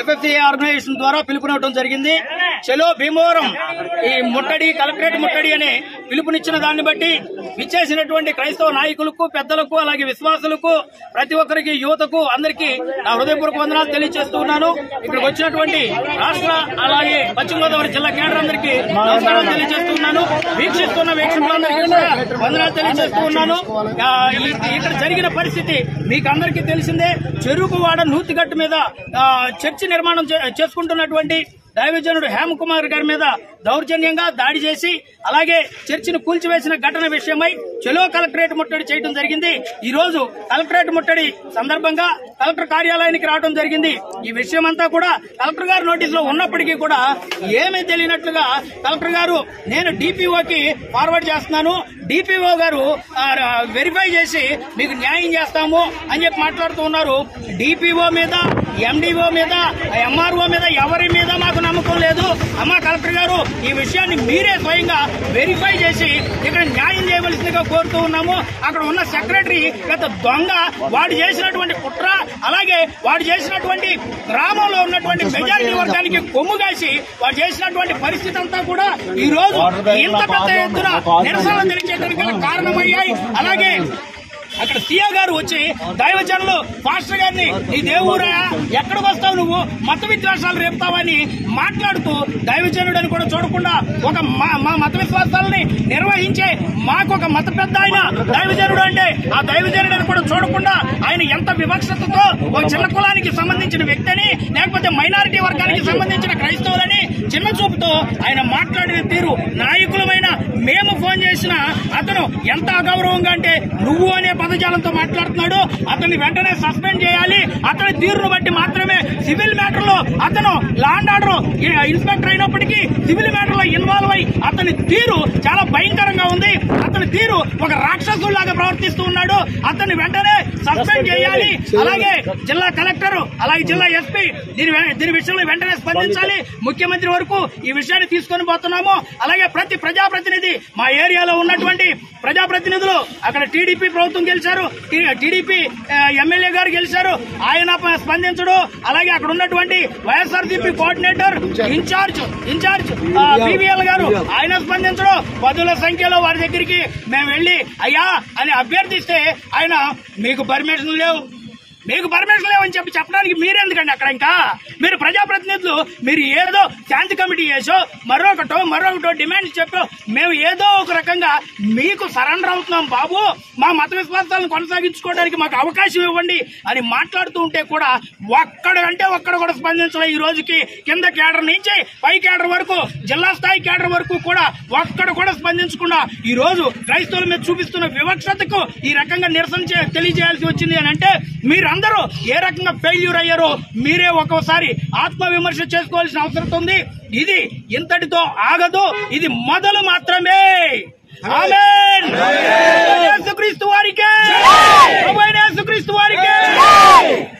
FFC organisation ద్వారా పిలుపునివ్వడం జరిగింది చలో భీమవరం ఈ ముట్టడి కలెక్టరేట్ ముట్టడి అనే పిలుపునిచ్చిన దాన్ని బట్టి విచ్చేసినటువంటి క్రైస్తవ నాయకులకు పెద్దలకు అలాగే విశ్వాసులకు ప్రతి ఒక్కరికి యువతకు అందరికీ నా హృదయపూర్వక వందనాలు తెలియజేస్తూ ఉన్నాను ఇక్కడికి వచ్చినటువంటి రాష్ట్ర అలాగే పశ్చిమ గోదావరి జిల్లా కేడర్ అందరికీ నమస్కారాలు తెలియజేస్తూ ఉన్నాను వీక్షిస్తున్న వీక్షకులందరికీ కూడా వందనాలు తెలియజేస్తూ ఉన్నాను ఆ, ఈ- ఇక్కడ జరిగిన పరిస్థితి మీకు అందరికీ తెలిసిందే చెరుకువాడ నూతిగట్టు మీద ఆ, చర్చి నిర్మాణం చే- చేసుకుంటున్నటువంటి దైవజనుడు హేమకుమార్ గారి మీద దౌర్జన్యంగా దాడి చేసి అలాగే చర్చిని కూల్చివేసిన ఘటన విషయమై చెలో కలెక్టరేట్ ముట్టడి చేయడం జరిగింది ఈ రోజు కలెక్టరేట్ ముట్టడి సందర్భంగా కలెక్టర్ కార్యాలయానికి రావడం జరిగింది ఈ విషయం అంతా కూడా కలెక్టర్ గారు నోటీస్ లో ఉన్నప్పటికీ కూడా ఏమీ తెలియనట్లుగా కలెక్టర్ గారు నేను డిపిఓకి ఫార్వర్డ్ చేస్తున్నాను డిపిఓ గారు వెరిఫై చేసి మీకు న్యాయం చేస్తాము అని చెప్పి మాట్లాడుతూ ఉన్నారు డిపిఓ మీద ఎండిఓ మీద ఎంఆర్ఓ మీద ఎవరి మీద మాకు నమ్మకం లేదు అమ్మ కలెక్టర్ గారు ఈ విషయాన్ని మీరే స్వయంగా వెరిఫై చేసి ఇక్కడ న్యాయం చేయవలసిందిగా కోరుతూ ఉన్నాము అక్కడ ఉన్న సెక్రటరీ గత దొంగ వాడు చేసినటువంటి కుట్ర అలాగే వాడు చేసినటువంటి గ్రామంలో ఉన్నటువంటి మెజారిటీ వర్గానికి కొమ్ము కాసి వాడు చేసినటువంటి పరిస్థితి అంతా కూడా ఈ రోజు ఇంత పెద్ద ఎత్తున నిరసనలు తెలియజేయడానికి గల కారణమయ్యాయి అలాగే అక్కడ సీఏ గారు వచ్చి దైవజనులు పాస్టర్ గారిని నీ దేవురా ఎక్కడికి వస్తావు నువ్వు మత విశ్వాసాలు రేపుతావని మాట్లాడుతూ దైవజనుడని కూడా చూడకుండా ఒక మా- మా మత విశ్వాసాలని నిర్వహించే మాకు ఒక మత పెద్ద ఆయన దైవజనుడు అంటే ఆ దైవజనుడని కూడా చూడకుండా ఆయన ఎంత వివక్షతతో ఒక చిన్న కులానికి సంబంధించిన వ్యక్తిని లేకపోతే మైనారిటీ వర్గానికి సంబంధించిన క్రైస్తవులని చిన్న చూపుతో ఆయన మాట్లాడిన తీరు నాయకులమైన మేము ఫోన్ చేసిన అతను ఎంత అగౌరవంగా అంటే నువ్వు అనే పదజాలంతో మాట్లాడుతున్నాడు అతన్ని వెంటనే సస్పెండ్ చేయాలి అతని తీరును బట్టి మాత్రమే సివిల్ మ్యాటర్ లో అతను లాండ్ ఆర్డర్ ఇన్స్పెక్టర్ అయినప్పటికీ సివిల్ మ్యాటర్ లో ఇన్వాల్వ్ అయి అతని తీరు చాలా భయంకరంగా ఉంది అతని తీరు ఒక రాక్షసులాగా ప్రవర్తిస్తూ ఉన్నాడు అతన్ని వెంటనే సస్పెండ్ చేయాలి అలాగే జిల్లా కలెక్టర్ అలాగే జిల్లా ఎస్పీ దీని వె- దీని విషయంలో వెంటనే స్పందించాలి ముఖ్యమంత్రి వరకు ఈ విషయాన్ని తీసుకొని పోతున్నాము అలాగే ప్రతి ప్రజాప్రతినిధి మా ఏరియాలో ఉన్నటువంటి ప్రజాప్రతినిధులు అక్కడ టీడీపీ ప్రభుత్వం గెలిచారు టీడీపీ ఎమ్మెల్యే గారు గెలిచారు ఆయన ప- స్పందించడు అలాగే అక్కడ ఉన్నటువంటి YSRCP coordinator incharge incharge BVL గారు ఆయన స్పందించడం పదుల సంఖ్యలో వారి దగ్గరికి మేము వెళ్లి అయ్యా అని అభ్యర్థిస్తే ఆయన మీకు పర్మిషన్ లేవు మీకు పర్మిషన్ లేవని చెప్పి చెప్పడానికి మీరెందుకండి అక్కడ ఇంకా మీరు ప్రజాప్రతినిధులు మీరు ఏదో శాంతి కమిటీ చేసో మరొకటో మరొకటో డిమాండ్ చెప్పో మేము ఏదో ఒక రకంగా మీకు సరెండర్ అవుతున్నాం బాబు మా మత విశ్వాసాలను కొనసాగించుకోవడానికి మాకు అవకాశం ఇవ్వండి అని మాట్లాడుతూ ఉంటే కూడా ఒక్కడంటే ఒక్కడ కూడా స్పందించలే ఈ రోజుకి కింద కేడర్ నుంచి పై కేడర్ వరకు జిల్లా స్థాయి కేడర్ వరకు కూడా ఒక్కడ కూడా స్పందించకుండా ఈ రోజు క్రైస్తవుల మీద చూపిస్తున్న వివక్షతకు ఈ రకంగా నిరసన చే- తెలియజేయాల్సి వచ్చింది అని అంటే మీరందరూ ఏ రకంగా ఫెయిల్యూర్ అయ్యారో మీరే ఒక్కోసారి ఆత్మ విమర్శ చేసుకోవాల్సిన అవసరం ఉంది ఇది ఇంతటితో ఆగదు ఇది మొదలు మాత్రమే ఆమేన్ యేసుక్రీస్తు వారికే ప్రభువైన యేసుక్రీస్తు వారికే